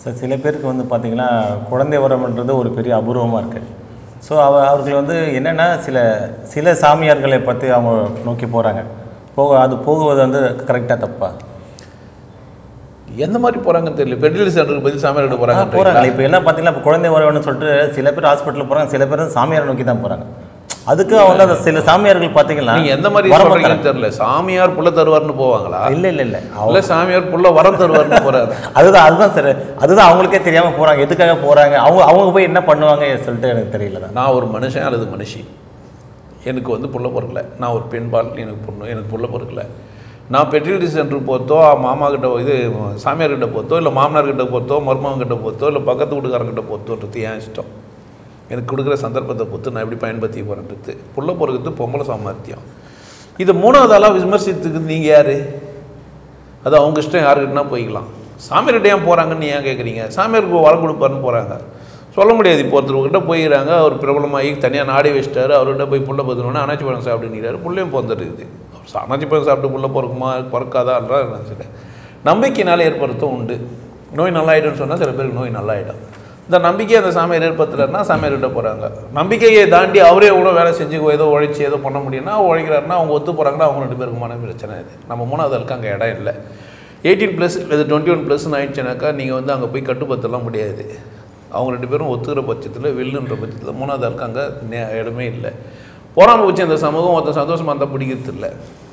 Sir சில பேருக்கு வந்து பார்த்தீங்கன்னா குழந்தை வரம்ன்றது ஒரு பெரிய அபூர்வமாக இருக்குது ஸோ அவ அவர்கள் வந்து என்னென்னா சில சில சாமியார்களை பற்றி அவங்க நோக்கி போகிறாங்க போக அது போகுவது வந்து கரெக்டாக தப்பா எந்த மாதிரி போகிறாங்கன்னு தெரியல பெட்ரோல் சென்டருக்கு பதில் சாமியார்கிட்ட போகிறாங்க போகிறாங்க இப்போ என்ன பார்த்தீங்கன்னா இப்போ குழந்தை வரவன்னு சொல்லிட்டு சில பேர் ஹாஸ்பிட்டலில் போகிறாங்க சில பேர் வந்து சாமியாரை நோக்கி தான் போகிறாங்க அதுக்கு அவங்க அந்த சில சாமியார்கள் பார்த்தீங்கன்னா நீங்கள் எந்த மாதிரி வரமாட்டாங்க. சொல்கிறீங்கன்னு தெரியல சாமியார் புள்ள தருவார்னு போவாங்களா இல்லை இல்லை இல்லை இல்லை சாமியார் புள்ள வரம் தருவார்னு போகிறாரு அதுதான் அதுதான் சார் அதுதான் அவங்களுக்கே தெரியாமல் போகிறாங்க எதுக்காக போகிறாங்க அவங்க அவங்க போய் என்ன பண்ணுவாங்க சொல்லிட்டு எனக்கு தெரியல தான் நான் ஒரு மனுஷன் அல்லது மனுஷி எனக்கு வந்து புள்ள பிறக்கல நான் ஒரு பெண்பால் எனக்கு பொண்ணு எனக்கு புள்ள பிறக்கல நான் பெட்ரிலிட்டி சென்டர் போத்தோ மாமா கிட்ட இது சாமியார் கிட்ட போத்தோ இல்லை மாமனார் கிட்ட போத்தோ மருமகன் கிட்ட போத்தோ இல்லை பக்கத்து வீட்டுக்காரங்கிட்ட போத்தோன்றது ஏன் இஷ்டம் எனக்கு கொடுக்குற சந்தர்ப்பத்தை பொறுத்து நான் எப்படி பயன்படுத்தி போகிறேன்றது புள்ள பிறகுறது பொம்பளை சாமர்த்தியம் இது மூணாவது ஆளாக விமர்சித்துக்கு நீங்கள் யார் அது அவங்க இஷ்டம் யாருக்கிட்டனா போய்க்கலாம் சாமியார்கிட்ட ஏன் போகிறாங்கன்னு ஏன் கேட்குறீங்க சாமியாருக்கு வரம் கொடுப்பாருன்னு போகிறாங்க சொல்ல முடியாது இப்போ ஒருத்தர்கிட்ட போயிடறாங்க அவர் பிரபலமாகி தனியாக நாடி வச்சிட்டாரு அவர்கிட்ட போய் புள்ள பத்துனோன்னா அனாச்சி பழம் சாப்பிட்டுங்கிறாரு புள்ளையும் பிறந்துருக்குது அவர் அனாச்சி பழம் சாப்பிட்டு புள்ள பிறக்குமா பிறக்காதான்றா நினச்சிட்டேன் நம்பிக்கையினால ஏற்படுத்தும் உண்டு நோய் நல்லாயிடும்னு சொன்னால் சில பேருக்கு நோய் நல்லாயிடும் இந்த நம்பிக்கை அந்த சாமியார் ஏற்படுத்துறாருன்னா சாமியார்கிட்ட போகிறாங்க நம்பிக்கையை தாண்டி அவரே எவ்வளோ வேலை செஞ்சு ஏதோ உழைச்சி ஏதோ பண்ண முடியும்னா உழைக்கிறாருன்னா அவங்க ஒத்து போகிறாங்கன்னா அவங்க ரெண்டு பேருக்குமான பிரச்சனை இது நம்ம மூணாவது ஆளுக்கு அங்கே இடம் இல்லை எயிட்டீன் ப்ளஸ் இது டுவெண்ட்டி ஒன் ப்ளஸ்னு ஆயிடுச்சுனாக்கா நீங்கள் வந்து அங்கே போய் கட்டுப்படுத்தலாம் முடியாது அவங்க ரெண்டு பேரும் ஒத்துக்கிற பட்சத்தில் வெல்லுன்ற பட்சத்தில் மூணாவது ஆளுக்கு அங்கே நே- இடமே இல்லை போராமல் வச்சு அந்த சமூகம் ஒருத்தன் சந்தோஷமாக இருந்தால் பிடிக்கிறது இல்லை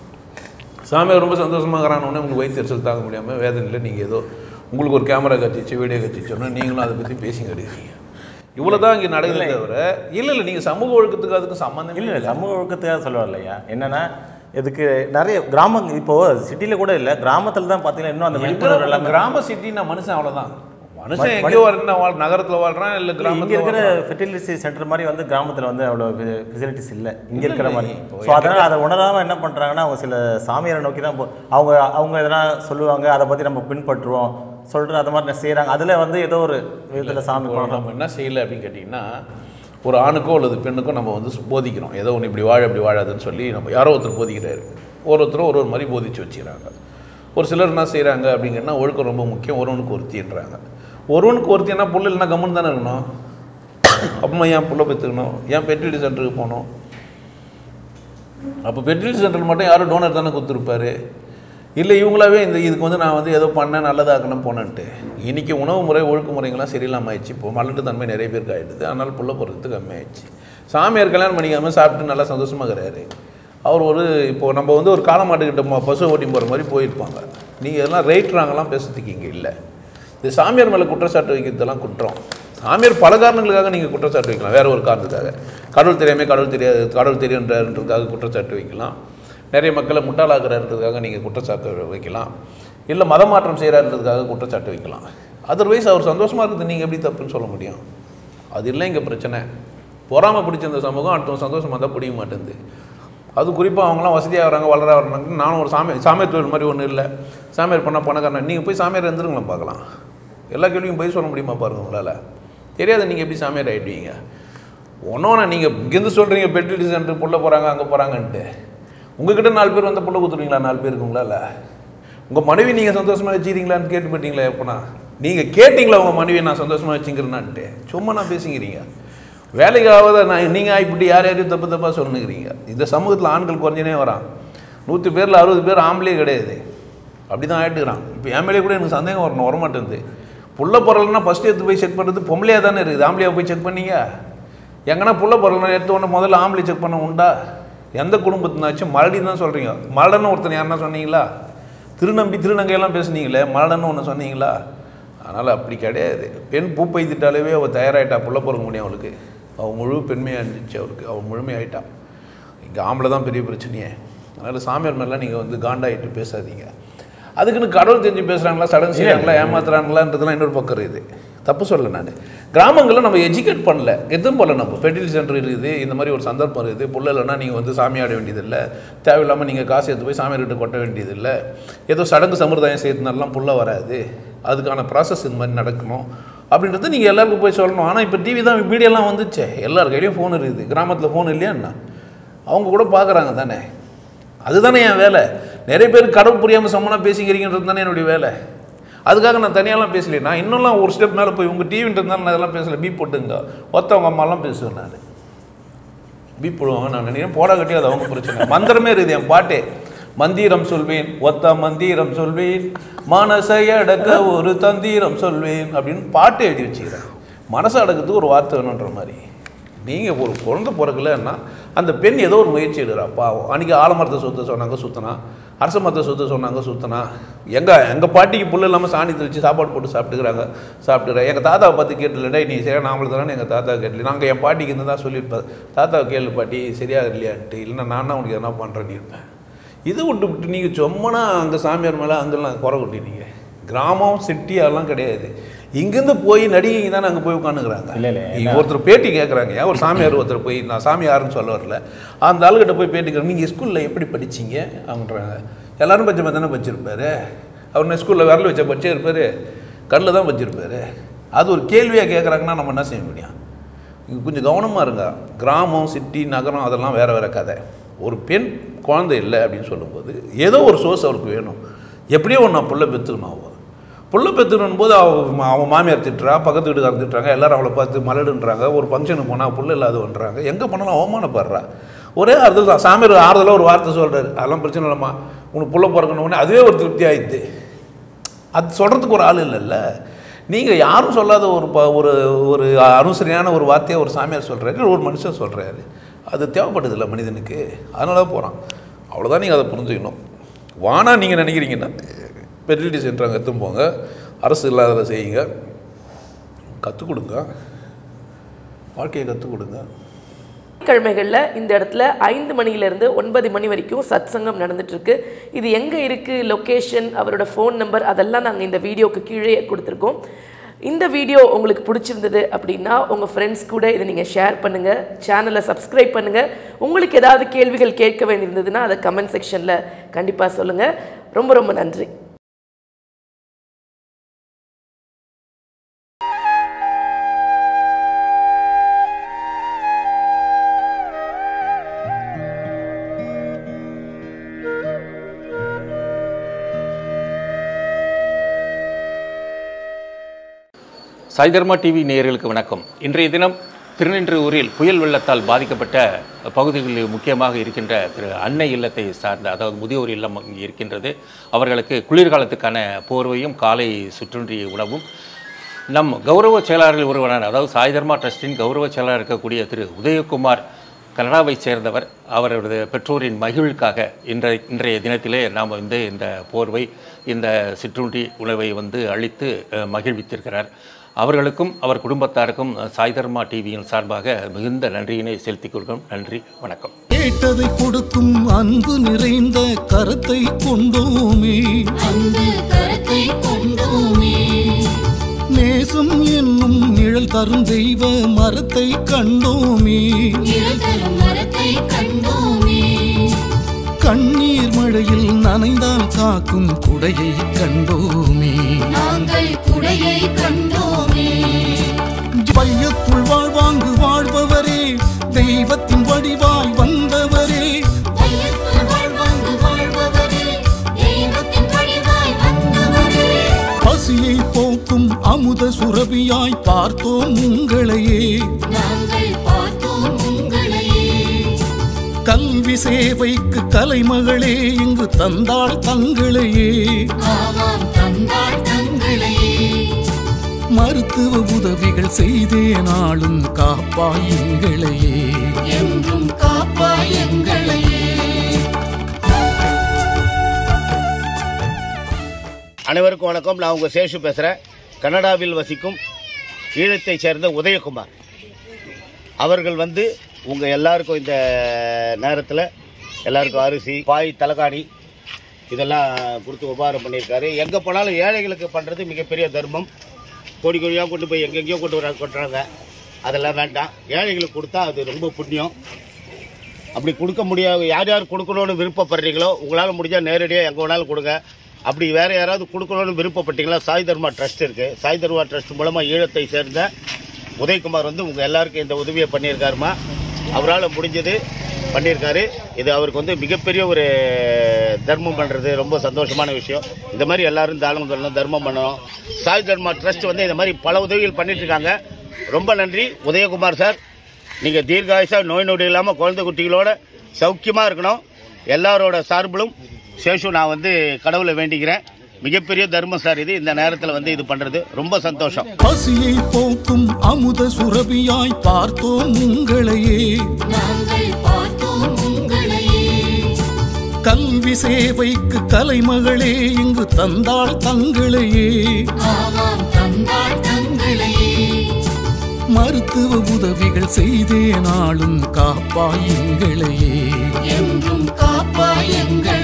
சாமியார் ரொம்ப சந்தோஷமாகறானே உங்களுக்கு வயிற்றுச்சல் தாங்க முடியாமல் வேதனையில் நீங்கள் ஏதோ உங்களுக்கு ஒரு கேமரா கட்டிச்சு வீடியோ கட்டிச்சோன்னா நீங்களும் அதை பற்றி பேசி கிடைக்கிறீங்க இவ்வளோ தான் இங்கே நடக்குது தவிர இல்லை இல்லை நீங்கள் சமூக ஒழுக்கத்துக்கு அதுக்கு சம்மந்தம் இல்லை இல்லை சமூக ஒழுக்கத்துக்காக சொல்ல வரலையா என்னன்னா இதுக்கு நிறைய கிராம இப்போ சிட்டியில் கூட இல்லை கிராமத்தில் தான் பார்த்தீங்கன்னா இன்னும் அந்த விழிப்புணர்வு எல்லாமே கிராம சிட்டினா மனுஷன் அவ்வளோதான் மனுஷன் எங்கேயோ வாழ்றா வாழ் நகரத்தில் வாழ்றான் இல்லை இங்கே கிராமத்தில் இருக்கிற ஃபெர்டிலிட்டி சென்டர் மாதிரி வந்து கிராமத்தில் வந்து அவ்வளோ ஃபெசிலிட்டிஸ் இல்லை இங்கே இருக்கிற மாதிரி இப்போ ஸோ அதனால் அதை உணராமல் என்ன பண்ணுறாங்கன்னா அவங்க சில சாமியாரை நோக்கி தான் போ அவங்க அவங்க எதனா சொல்லுவாங்க அதை பற்றி நம்ம பின்பற்றுவோம் சொல்லிட்டு அது மாதிரி செய்கிறாங்க அதில் வந்து ஏதோ ஒரு விதத்தில் சாமி இப்போ கும்பிட்றோம் நம்ம என்ன செய்யலை அப்படின்னு கேட்டிங்கன்னா ஒரு ஆணுக்கோ அல்லது பெண்ணுக்கோ நம்ம வந்து போதிக்கிறோம் ஏதோ ஒன்று இப்படி வாழ இப்படி வாழாதுன்னு சொல்லி நம்ம யாரோ ஒருத்தர் போதிக்கிறாரு ஒரு ஒருத்தரும் ஒரு ஒரு மாதிரி போதிச்சு வச்சுக்கிறாங்க ஒரு சிலர் என்ன செய்கிறாங்க அப்படிங்கன்னா ஒழுக்கம் ரொம்ப முக்கியம் ஒருவனுக்கு ஒருத்தின்றாங்க ஒருவனுக்கு ஒருத்தின்னா புள்ள இல்லைன்னா கம்முன்னு தானே இருக்கணும் அம்மா ஏன் புள்ள பெற்றுக்கணும் ஏன் பெட்ரிலிட்டி சென்டருக்கு போகணும் அப்போ பெட்ரிலிட்டி சென்டர் மட்டும் யாரும் டோனர் தானே கொடுத்துருப்பாரு இல்லை இவங்களாவே இந்த இதுக்கு வந்து நான் வந்து ஏதோ பண்ணேன் நல்லதாக்கணும் போனேன்ட்டு இன்றைக்கி உணவு முறை ஒழுக்க முறைங்கள்லாம் சரியில்லாமல் ஆயிடுச்சு இப்போ மலட்டு தன்மை நிறைய பேருக்கு ஆகிடுது அதனால் புள்ள போகிறதுக்கு கம்மியாயிடுச்சு சாமியார் கல்யாணம் பண்ணிக்காமல் சாப்பிட்டு நல்லா சந்தோஷமாக இருக்கிறாரு அவர் ஒரு இப்போது நம்ம வந்து ஒரு காலமாட்டுக்கிட்ட ம- பசு ஓட்டி போகிற மாதிரி போயிருப்பாங்க நீங்கள் இதெல்லாம் ரைட்ராங்கெல்லாம் பேசுறதுக்கு இங்கே இல்லை இது சாமியார் மேலே குற்றச்சாட்டு வைக்கிறதெல்லாம் குற்றம் சாமியார் பல காரணங்களுக்காக நீங்கள் குற்றச்சாட்டு வைக்கலாம் வேற ஒரு காரணத்துக்காக கடவுள் தெரியாமல் கடவுள் தெரியாது கடவுள் தெரியுன்றதுக்காக குற்றச்சாட்டு வைக்கலாம் நிறைய மக்களை முட்டாளாக்குறதுக்காக நீங்கள் குற்றச்சாட்டு வைக்கலாம் இல்லை மதம் மாற்றம் செய்கிறாருன்றதுக்காக குற்றச்சாட்டு வைக்கலாம் அதர்வைஸ் அவர் சந்தோஷமாக இருக்குது நீங்கள் எப்படி தப்புன்னு சொல்ல முடியும் அது இல்லை இங்கே பிரச்சனை பொறாமை பிடிச்ச இந்த சமூகம் அடுத்தவங்க சந்தோஷமாக தான் பிடிக்க மாட்டேங்குது அது குறிப்பாக அவங்களாம் வசதியாக வராங்க வளர வர்றாங்க நானும் ஒரு சாமி சாமியார் தொழில் மாதிரி ஒன்றும் இல்லை சாமியார் பண்ணால் பணக்காரன் நீங்கள் போய் சாமியார் இருந்துருங்களேன் பார்க்கலாம் எல்லா கேள்வியும் போய் சொல்ல முடியுமா பாருங்க உங்களால் தெரியாது நீங்கள் எப்படி சாமியார் ஆகிடுவீங்க ஒன்றோன்னா நீங்கள் இங்கேருந்து சொல்கிறீங்க பெட்ரிட்டி சென்டர் புள்ள போகிறாங்க அங்கே போகிறாங்கன்ட்டு உங்ககிட்ட நாலு பேர் வந்து புள்ள கொடுத்துருவீங்களா நாலு பேருக்கு உங்களால் உங்கள் மனைவி நீங்கள் சந்தோஷமாக வச்சுக்கிறீங்களான்னு கேட்டு போயிட்டீங்களா எப்போனா நீங்கள் கேட்டிங்களா உங்கள் மனைவியை நான் சந்தோஷமாக வச்சுக்கிறேன்னான்ட்டு சும்மா நான் பேசிக்கிறீங்க வேலைக்காவது நான் நீங்கள் ஆகிப்பிட்டு யார் யாரையும் தப்பு தப்பாக சொல்லுங்கிறீங்க இந்த சமூகத்தில் ஆண்கள் குறைஞ்சனே வரான் நூற்றி பேரில் அறுபது பேர் ஆம்பளே கிடையாது அப்படி தான் ஆகிட்டுக்கிறான் இப்போ என் மேலே கூட எனக்கு சந்தேகம் வரணும் வரமாட்டேங்குது புள்ள பொருள்னா ஃபஸ்ட்டு எடுத்து போய் செக் பண்ணுறது பொம்பளையாக தானே இருக்குது ஆம்பளையாக போய் செக் பண்ணீங்க எங்கன்னா புள்ள பொருள் எடுத்த உடனே முதல்ல ஆம்பளை செக் பண்ண உண்டா எந்த குடும்பத்தினாச்சும் மறுபடியும் தான் சொல்கிறீங்க மலடன்னு ஒருத்தன் யாருன்னா சொன்னீங்களா திருநம்பி திருநங்கையெல்லாம் பேசுனீங்களே மலடன்னு ஒன்று சொன்னீங்களா அதனால் அப்படி கிடையாது பெண் பூ பெய்துட்டாலே அவள் தயாராகிட்டா புள்ள பிறக்க முடியும் அவளுக்கு அவள் முழு பெண்மையாக இருந்துச்சு அவளுக்கு அவள் முழுமையாயிட்டா இங்கே ஆம்பளை தான் பெரிய பிரச்சனையே அதனால் சாமியார் மேலாம் நீங்கள் வந்து காண்டாயிட்டு பேசாதீங்க அதுக்குன்னு கடவுள் தெரிஞ்சு பேசுகிறாங்களா சடங்கு செய்கிறாங்களா ஏமாத்துறாங்களான்றதுலாம் இன்னொரு பக்கம் இருக்குது தப்பு சொல்ல நான் கிராமங்களில் நம்ம எஜுகேட் பண்ணல எதுவும் போல நம்ம ஃபெர்டிலிட்டி சென்டர் இருக்குது இந்த மாதிரி ஒரு சந்தர்ப்பம் இருக்குது புள்ள இல்லைன்னா நீங்கள் வந்து சாமியாட வேண்டியதில்லை தேவையில்லாமல் நீங்கள் காசு எடுத்து போய் சாமியார்கிட்ட கொட்ட வேண்டியதில்லை ஏதோ சடங்கு சம்பிரதாயம் செய்யறதுனாலாம் புள்ள வராது அதுக்கான ப்ராசஸ் இந்த மாதிரி நடக்கணும் அப்படின்றது நீங்கள் எல்லாருக்கும் போய் சொல்லணும் ஆனால் இப்போ டிவி தான் மீடியாலாம் வந்துச்சே எல்லார் கையிலையும் ஃபோன் இருக்குது கிராமத்தில் ஃபோன் இல்லையா என்ன அவங்க கூட பார்க்குறாங்க தானே அதுதானே என் வேலை நிறைய பேர் கடவுள் புரியாமல் சம்மனாக பேசிக்கிறீங்கன்றது தானே என்னுடைய வேலை அதுக்காக நான் தனியாலாம் பேசலையே நான் இன்னும்லாம் ஒரு ஸ்டெப் மேலே போய் உங்கள் டிவின்றதுனால நான் இதெல்லாம் பேசலை பீப் போட்டுங்க ஒத்தவங்க அம்மாலாம் பேசுவேன் நான் பீப் போடுவாங்க நான் நினைக்கிறேன் போடா கட்டி அது அவங்க பிரச்சனை மந்திரமே இருக்குது என் பாட்டே மந்திரம் சொல்வேன் ஒத்த மந்திரம் சொல்வேன் மனசை அடக்க ஒரு தந்திரம் சொல்வேன் அப்படின்னு பாட்டு எழுதி வச்சுக்கிறேன் மனசை அடக்கிறதுக்கு ஒரு வார்த்தை வேணுன்ற மாதிரி நீங்கள் ஒரு குழந்தை பிறக்கலன்னா அந்த பெண் ஏதோ ஒரு முயற்சி எடுக்கிறா பாவம் அன்றைக்கி ஆலமரத்தை சுத்த சொன்னாங்க சுத்தனா அரச மரத்தை சுத்த சொன்னாங்க சுத்தனா எங்கள் எங்கள் பாட்டிக்கு புல் இல்லாமல் சாணி தெளித்து சாப்பாடு போட்டு சாப்பிட்டுக்கிறாங்க சாப்பிட்டுக்கிறாங்க எங்கள் தாத்தாவை பார்த்து கேட்டுலடா நீ சரியா நாமளும் தானே எங்கள் தாத்தா கேட்டல நாங்கள் என் பாட்டிக்கு இருந்து தான் சொல்லியிருப்பேன் தாத்தாவை கேளு பாட்டி சரியாக இல்லையான்ட்டு இல்லைன்னா நான் உனக்கு எதனா பண்ணுறேன்னு இருப்பேன் இது விட்டு விட்டு நீங்கள் சும்மனா அங்கே சாமியார் மேலே அங்கெல்லாம் குறை கொட்டினீங்க கிராமம் சிட்டி அதெல்லாம் கிடையாது இங்கேருந்து போய் நடிகைங்க தானே அங்கே போய் உட்காந்துக்கிறாங்க இல்ல, இல்ல, இங்க ஒருத்தர் பேட்டி கேட்குறாங்க ஏன் ஒரு சாமியார் ஒருத்தர் போய் நான் சாமியாருன்னு சொல்ல வரல அந்த ஆளுகிட்ட போய் பேட்டி கேட்குறேன் நீங்கள் ஸ்கூலில் எப்படி படிச்சீங்க அப்படின்றாங்க எல்லாரும் பச்சை மாதிரி தானே படிச்சிருப்பாரு அவர் என்ன ஸ்கூலில் விரல் வச்ச பச்சே இருப்பார் கண்ணில் தான் வச்சிருப்பாரு அது ஒரு கேள்வியாக கேட்குறாங்கன்னா நம்ம என்ன செய்ய முடியும் இங்கே கொஞ்சம் கவனமாக இருங்க கிராமம் சிட்டி நகரம் அதெல்லாம் வேறு வேறு கதை ஒரு பெண் குழந்தை இல்லை அப்படின்னு சொல்லும்போது ஏதோ ஒரு சோர்ஸ் அவருக்கு வேணும் எப்படியோ ஒன்று நான் புள்ள பெற்றுக்கணும் அவள் புள்ள பெற்றுக்கணும் போது அவ அவன் மாமியார் திட்டுறா பக்கத்து வீட்டுக்காரர் திட்டுறாங்க எல்லாரும் அவளை பார்த்து மலடுன்றாங்க ஒரு ஃபங்க்ஷனுக்கு போனால் புள்ள இல்லாதவன்றாங்க எங்கே போனாலும் அவமானப்படுறா ஒரே ஆறுதல் தான் சாமியார் ஆறுதலாக ஒரு வார்த்தை சொல்கிறாரு அதெல்லாம் பிரச்சனை இல்லைம்மா உனக்கு புள்ள பிறக்கணும் உடனே அதுவே ஒரு திருப்தி ஆயிடுது அது சொல்கிறதுக்கு ஒரு ஆள் இல்லைல்ல நீங்கள் யாரும் சொல்லாத ஒரு ப ஒரு ஒரு அனுசரியான ஒரு வார்த்தையை ஒரு சாமியார் சொல்கிறாரு ஒரு மனுஷன் சொல்கிறாரு அது தேவைப்படுதில்ல மனிதனுக்கு அதனால தான் போகிறான் அவ்வளோதான் நீங்கள் அதை புரிஞ்சுக்கணும் வானா நீங்கள் நினைக்கிறீங்கன்னா ஃபெர்டிலிட்டி சென்டர் அங்கே எடுத்துன்னு போங்க அரசு இல்லாததை செய்யுங்க கற்றுக் கொடுங்க வாழ்க்கையை கற்றுக் கொடுங்க கிழமைகளில் இந்த இடத்துல ஐந்து மணியிலேருந்து ஒன்பது மணி வரைக்கும் சத்சங்கம் நடந்துட்டு இருக்கு இது எங்கே இருக்குது லொக்கேஷன் அவரோட ஃபோன் நம்பர் அதெல்லாம் நாங்கள் இந்த வீடியோக்கு கீழே கொடுத்துருக்கோம் இந்த வீடியோ உங்களுக்கு பிடிச்சிருந்தது அப்படின்னா உங்கள் ஃப்ரெண்ட்ஸ் கூட இதை நீங்கள் ஷேர் பண்ணுங்கள் சேனலை சப்ஸ்கிரைப் பண்ணுங்கள் உங்களுக்கு ஏதாவது கேள்விகள் கேட்க வேண்டியிருந்ததுன்னா அதை கமெண்ட் செக்ஷனில் கண்டிப்பாக சொல்லுங்கள் ரொம்ப ரொம்ப நன்றி சாய்தர்மா டிவி நேயர்களுக்கு வணக்கம் இன்றைய தினம் திருநின்றவூரில் புயல் வெள்ளத்தால் பாதிக்கப்பட்ட பகுதிகளில் முக்கியமாக இருக்கின்ற திரு அன்னை இல்லத்தை சார்ந்த அதாவது முதியோர் இல்லம் இங்கே இருக்கின்றது அவர்களுக்கு குளிர்காலத்துக்கான போர்வையும் காலை சுற்றுன்றி உணவும் நம் கௌரவ செயலாளர்கள் ஒருவரான அதாவது சாய்தர்மா ட்ரஸ்டின் கௌரவ செயலாளர் இருக்கக்கூடிய திரு உதயகுமார் கனடாவைச் சேர்ந்தவர் அவரது பெற்றோரின் மகிழ்வுக்காக இன்றைய இன்றைய தினத்திலே நாம் வந்து இந்த போர்வை இந்த சிற்றுண்டி உணவை வந்து அளித்து அஹ், மகிழ்வித்திருக்கிறார் அவர்களுக்கும் அவர் குடும்பத்தாருக்கும் அஹ், சாய்தர்மா டிவியின் சார்பாக மிகுந்த நன்றியினை செலுத்திக் கொள்கிறோம் நன்றி வணக்கம் கேட்டதை கொடுக்கும் அன்பு நிறைந்த கரத்தை கொண்டோமே அன்பு கரத்தை கொண்டோமே நேசம் என்னும் நிழல் தரும் தெய்வ மரத்தை கண்டோமே நிழல் தரும் மரத்தை கண்டோமே கண்ணீர் மழையில் நனைந்தால் காக்கும் குடையை கண்டோமே நாங்கள் குடையை கண்டோமே பையத்துள் வாழ்வாங்கு வாழ்பவரே தெய்வத்தின் வடிவாய் வந்தவரே வையத்துள் வாழ்வாங்கு வாழ்பவரே தெய்வத்தின் வடிவாய் வந்தவரே பசியை போக்கும் அமுத சுரபியாய் பார்த்தோம் உங்களையே நாங்கள் பார்த்தோம் உங்களையே கல்வி சேவைக்கு கலைமகளே இங்கு தந்தாள் தங்களையே ஆமாம் தந்தாள் தங்களையே மருத்துவ உதவிகள் செய்தே நாளும் காப்பாய் எங்களையே என்றும் காப்பாய் எங்களையே அனைவருக்கும் வணக்கம் நான் உங்கள் சேஷு பேசுகிறேன் கனடாவில் வசிக்கும் ஈழத்தைச் சேர்ந்த உதயகுமார் அவர்கள் வந்து உங்கள் எல்லாருக்கும் இந்த நேரத்தில் எல்லாருக்கும் அரிசி பாய் தலகாணி இதெல்லாம் கொடுத்து உபகாரம் பண்ணியிருக்காரு எங்கே போனாலும் ஏழைகளுக்கு பண்ணுறது மிகப்பெரிய தர்மம் கோடி கோடியாக கொண்டு போய் எங்கெங்கேயோ கொண்டு வர கொட்டுறாங்க அதெல்லாம் வேண்டாம் ஏழைகளுக்கு கொடுத்தா அது ரொம்ப புண்ணியம் அப்படி கொடுக்க முடியாது யார் யார் கொடுக்கணும்னு விருப்பப்படுறீங்களோ உங்களால் முடிஞ்சால் நேரடியாக எங்கே வேணாலும் கொடுங்க அப்படி வேறு யாராவது கொடுக்கணும்னு விருப்பப்பட்டீங்களா சாய் தர்மா ட்ரஸ்ட் இருக்குது சாய் தர்மா ட்ரஸ்ட் மூலமாக ஈழத்தை சேர்ந்த உதயகுமார் வந்து உங்கள் எல்லாருக்கும் இந்த உதவியை பண்ணியிருக்காருமா அவரால் முடிஞ்சது பண்ணியிருக்காரு இது அவருக்கு வந்து மிகப்பெரிய ஒரு தர்மம் பண்ணுறது ரொம்ப சந்தோஷமான விஷயம் இந்த மாதிரி எல்லாரும் தானம் பண்ணணும் தர்மம் பண்ணணும் சாய் தர்மா ட்ரஸ்ட் வந்து இந்த மாதிரி பல உதவிகள் பண்ணிட்டு இருக்காங்க ரொம்ப நன்றி உதயகுமார் சார் நீங்கள் தீர்காயுசாக நோய் நொடி இல்லாமல் குழந்தை குட்டிகளோட சௌக்கியமாக இருக்கணும் எல்லாரோட சார்பிலும் சேஷு நான் வந்து கடவுளை வேண்டிக்கிறேன் மிகப்பெரிய தர்மம் சார் இது இந்த நேரத்தில் வந்து இது பண்ணுறது ரொம்ப சந்தோஷம் பசியை போக்கும் அமுத சுரபியாய் பார்த்தோம் உங்களையே நாங்கள் பார்த்தோம் உங்களையே கல்வி சேவைக்கு கலைமகளே இங்கு தந்தாள் தங்களையே ஆமாம் தந்தாள் தங்களையே மருத்துவ உதவிகள் செய்தே நாளும் காப்பாய் எங்களையே என்றும் காப்பாய் எங்களை